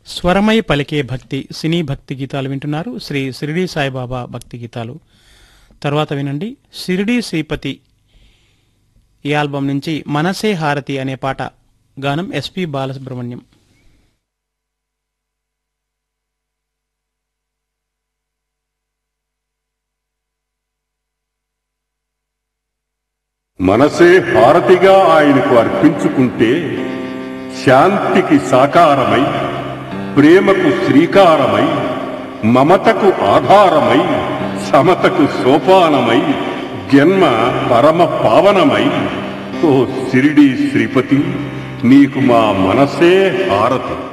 స్వరమై పలికే భక్తి సినీ భక్తి గీతాలు వింటున్నారు శ్రీ షిరిడి సాయిబాబా భక్తి గీతాలు తర్వాత వినండి షిరిడి శ్రీపతి ఈ ఆల్బం నుంచి మనసే హారతి అనే పాట గానం ఎస్పి బాలసుబ్రహ్మణ్యం మనసే హారతిగా ఆయనకు అర్పించుకుంటే శాంతికి సాకారమై ప్రేమకు శ్రీకారమై మమతకు ఆధారమై సమతకు సోపానమై జన్మ పరమ పావనమై ఓ సిరిడి శ్రీపతి నీకు మా మనసే హారతి